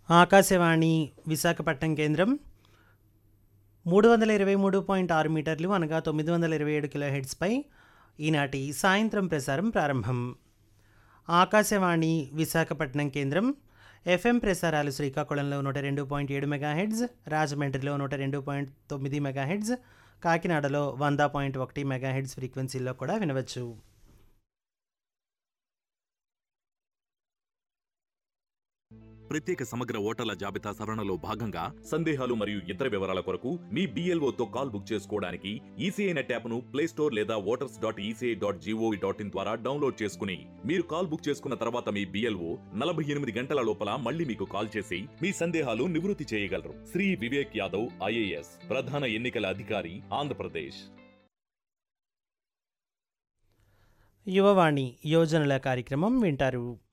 ఆకాశవాణి విశాఖపట్నం కేంద్రం మూడు వందల ఇరవై మూడు పాయింట్ ఆరు మీటర్లు అనగా తొమ్మిది వందల ఇరవై ఏడు కిలో హెడ్స్పై ఈనాటి సాయంత్రం ప్రసారం ప్రారంభం ఆకాశవాణి విశాఖపట్నం కేంద్రం ఎఫ్ఎం ప్రసారాలు శ్రీకాకుళంలో నూట రెండు పాయింట్ ఏడు మెగా హెడ్స్ రాజమండ్రిలో నూట రెండు పాయింట్ తొమ్మిది మెగా హెడ్స్ కాకినాడలో వంద పాయింట్ ఒకటి మెగా హెడ్స్ ఫ్రీక్వెన్సీల్లో కూడా వినవచ్చు ప్రత్యేక సమగ్ర ఓటర్ల జాబితా సవరణలో భాగంగా సందేహాలు మరియు ఇతర వివరాల కొరకు మీ BLO తో కాల్ బుక్ చేసుకోవడానికి ఈసీఐ నెట్ యాప్ను ప్లే స్టోర్ లేదా voters dot ECI dot GOV dot in ద్వారా డౌన్లోడ్ చేసుకుని మీరు కాల్ బుక్ చేసుకున్న తర్వాత మీ బిఎల్ఓ నలభై ఎనిమిది గంటల లోపల మళ్ళీ మీకు కాల్ చేసి మీ సందేహాలు నివృత్తి చేయగలరు శ్రీ వివేక్ యాదవ్ ఐఏఎస్ ప్రధాన ఎన్నికల అధికారి ఆంధ్రప్రదేశ్ యువవాణి యోజనల కార్యక్రమం వింటారు